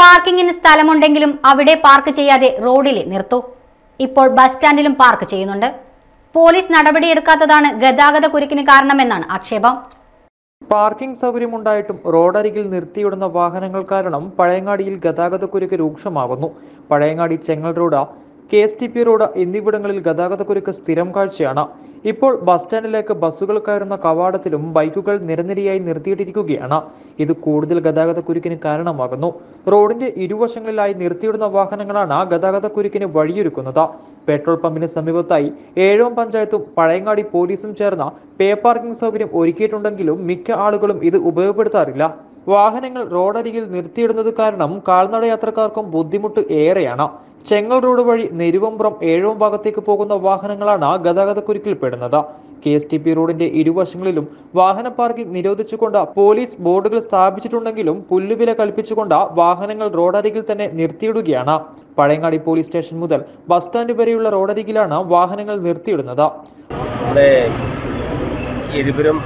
പാർക്കിങ്ങിന് സ്ഥലമുണ്ടെങ്കിലും അവിടെ പാർക്ക് ചെയ്യാതെ റോഡിൽ നിർത്തൂ ഇപ്പോൾ ബസ് സ്റ്റാൻഡിലും പാർക്ക് ചെയ്യുന്നുണ്ട് പോലീസ് നടപടിയെടുക്കാത്തതാണ് ഗതാഗത കുരുക്കിന് കാരണമെന്നാണ് ആക്ഷേപം പാർക്കിംഗ് സൗകര്യമുണ്ടായിട്ടും റോഡരികിൽ നിർത്തിയിടുന്ന വാഹനങ്ങൾ കാരണം പഴയങ്ങാടിയിൽ ഗതാഗതക്കുരുക്ക് രൂക്ഷമാകുന്നു Pazhayangadi Chengal road K S T P road എന്നിവിടങ്ങളിൽ ഗതാഗതക്കുരുക്ക് സ്ഥിരം കാഴ്ചയാണ് ഇപ്പോൾ ബസ് സ്റ്റാൻഡിലേക്ക് ബസ്സുകൾ കയറുന്ന കവാടത്തിലും ബൈക്കുകൾ നിരനിരയായി നിർത്തിയിട്ടിരിക്കുകയാണ് ഇത് കൂടുതൽ ഗതാഗതക്കുരുക്കിന് കാരണമാകുന്നു റോഡിന്റെ ഇരുവശങ്ങളിലായി നിർത്തിയിടുന്ന വാഹനങ്ങളാണ് ഗതാഗതക്കുരുക്കിന് വഴിയൊരുക്കുന്നത് പെട്രോൾ പമ്പിന് സമീപത്തായി ഏഴോം പഞ്ചായത്തും പഴയങ്ങാടി പോലീസും ചേർന്ന പേ പാർക്കിംഗ് സൗകര്യം ഒരുക്കിയിട്ടുണ്ടെങ്കിലും മിക്ക ആളുകളും ഇത് ഉപയോഗപ്പെടുത്താറില്ല വാഹനങ്ങൾ റോഡരികിൽ നിർത്തിയിടുന്നത് കാരണം കാൽനട യാത്രക്കാർക്കും ബുദ്ധിമുട്ട് ഏറെയാണ് ചെങ്ങൽ റോഡ് വഴി നെരുവമ്പ്രം ഏഴോം ഭാഗത്തേക്ക് പോകുന്ന വാഹനങ്ങളാണ് ഗതാഗതക്കുരുക്കിൽ പെടുന്നത് കെ എസ് ടി പി റോഡിന്റെ ഇരുവശങ്ങളിലും വാഹന പാർക്കിംഗ് നിരോധിച്ചുകൊണ്ട് പോലീസ് ബോർഡുകൾ സ്ഥാപിച്ചിട്ടുണ്ടെങ്കിലും പുല്ലുവില കൽപ്പിച്ചുകൊണ്ട് വാഹനങ്ങൾ റോഡരികിൽ തന്നെ നിർത്തിയിടുകയാണ് പഴയങ്ങാടി പോലീസ് സ്റ്റേഷൻ മുതൽ ബസ് സ്റ്റാൻഡ് വരെയുള്ള റോഡരികിലാണ് വാഹനങ്ങൾ നിർത്തിയിടുന്നത് നമ്മുടെ എരിപുരം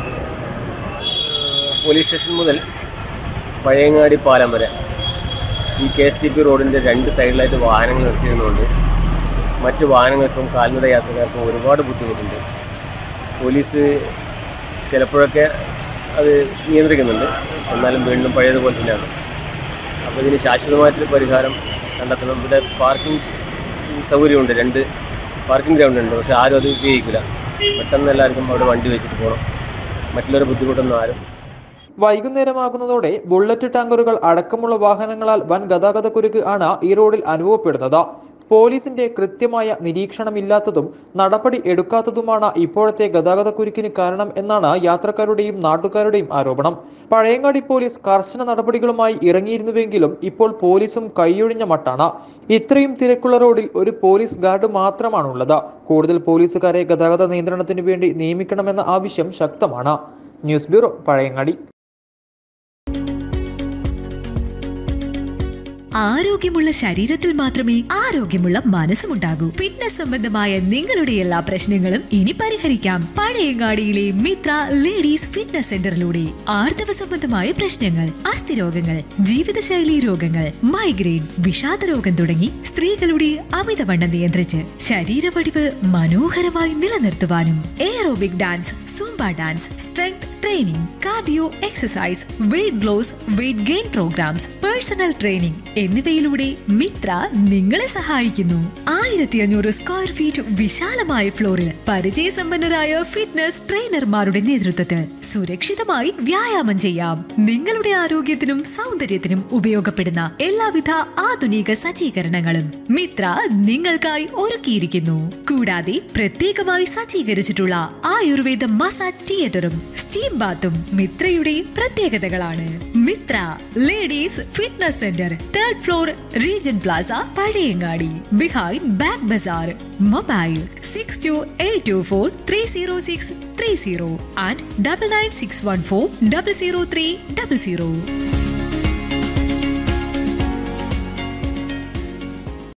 പോലീസ് സ്റ്റേഷൻ മുതൽ പഴയങ്ങാടി പാലം വരെ ഈ കെ എസ് ടി പി റോഡിൻ്റെ രണ്ട് സൈഡിലായിട്ട് വാഹനങ്ങൾ നിർത്തിയിരുന്നുകൊണ്ട് മറ്റ് വാഹനങ്ങൾക്കും കാൽനട യാത്രക്കാർക്കും ഒരുപാട് ബുദ്ധിമുട്ടുണ്ട് പോലീസ് ചിലപ്പോഴൊക്കെ അത് നിയന്ത്രിക്കുന്നുണ്ട് എന്നാലും വീണ്ടും പഴയതുപോലെ തന്നെയാണ് അപ്പോൾ ഇതിന് ശാശ്വതമായിട്ടൊരു പരിഹാരം കണ്ടെത്തണം ഇവിടെ പാർക്കിംഗ് സൗകര്യമുണ്ട് രണ്ട് പാർക്കിംഗ് ഗ്രൗണ്ട് ഉണ്ട് പക്ഷേ ആരും അത് ഉപയോഗിക്കില്ല പെട്ടെന്ന് എല്ലാവർക്കും അവിടെ വണ്ടി വെച്ചിട്ട് പോകണം മറ്റുള്ളവരെ ബുദ്ധിമുട്ടൊന്നും ആരും വൈകുന്നേരമാകുന്നതോടെ ബുള്ളറ്റ് ടാങ്കറുകൾ അടക്കമുള്ള വാഹനങ്ങളാൽ വൻ ഗതാഗതക്കുരുക്ക് ആണ് ഈ റോഡിൽ അനുഭവപ്പെടുന്നത് പോലീസിന്റെ കൃത്യമായ നിരീക്ഷണമില്ലാത്തതും നടപടി എടുക്കാത്തതുമാണ് ഇപ്പോഴത്തെ ഗതാഗതക്കുരുക്കിന് കാരണം എന്നാണ് യാത്രക്കാരുടെയും നാട്ടുകാരുടെയും ആരോപണം പഴയങ്ങാടി പോലീസ് കർശന നടപടികളുമായി ഇറങ്ങിയിരുന്നുവെങ്കിലും ഇപ്പോൾ പോലീസും കൈയൊഴിഞ്ഞ മട്ടാണ് ഇത്രയും തിരക്കുള്ള റോഡിൽ ഒരു പോലീസ് ഗാർഡ് മാത്രമാണുള്ളത് കൂടുതൽ പോലീസുകാരെ ഗതാഗത നിയന്ത്രണത്തിന് വേണ്ടി നിയമിക്കണമെന്ന ആവശ്യം ശക്തമാണ് ന്യൂസ് ബ്യൂറോ പഴയങ്ങാടി ആരോഗ്യമുള്ള ശരീരത്തിൽ മാത്രമേ ആരോഗ്യമുള്ള മനസ്സുമുണ്ടാകൂ ഫിറ്റ്നസ് സംബന്ധമായ നിങ്ങളുടെ എല്ലാ പ്രശ്നങ്ങളും ഇനി പരിഹരിക്കാം പഴയങ്ങാടിയിലെ മിത്ര ലേഡീസ് ഫിറ്റ്നസ് സെന്ററിലൂടെ ആർത്തവ സംബന്ധമായ പ്രശ്നങ്ങൾ അസ്ഥിരോഗങ്ങൾ ജീവിതശൈലി രോഗങ്ങൾ മൈഗ്രെയിൻ വിഷാദ രോഗം തുടങ്ങി സ്ത്രീകളുടെ അമിതവണ്ണം നിയന്ത്രിച്ച് ശരീരവടിവ് മനോഹരമായി നിലനിർത്തുവാനും aerobic dance Zumba dance strength training cardio exercise weight loss weight gain programs personal training എന്നിവയിലൂടെ മിത്ര നിങ്ങളെ സഹായിക്കുന്നു ആയിരത്തി അഞ്ഞൂറ് സ്ക്വയർ ഫീറ്റ് വിശാലമായ ഫ്ലോറിൽ പരിചയസമ്പന്നരായ ഫിറ്റ്നസ് ട്രെയിനർമാരുടെ നേതൃത്വത്തിൽ സുരക്ഷിതമായി വ്യായാമം ചെയ്യാം നിങ്ങളുടെ ആരോഗ്യത്തിനും സൗന്ദര്യത്തിനും ഉപയോഗപ്പെടുന്ന എല്ലാവിധ ആധുനിക സജ്ജീകരണങ്ങളും മിത്ര നിങ്ങൾക്കായി ഒരുക്കിയിരിക്കുന്നു കൂടാതെ പ്രത്യേകമായി സജ്ജീകരിച്ചിട്ടുള്ള ആയുർവേദ മസാജ് തിയേറ്ററും സ്റ്റീം ബാത്തും മിത്രയുടെ പ്രത്യേകതകളാണ് Mitra ladies fitness centre third floor Regen plaza Pazhayangadi behind Bagh Bazar mobile six two eight two four three zero six three zero and double nine six one four double zero three double zero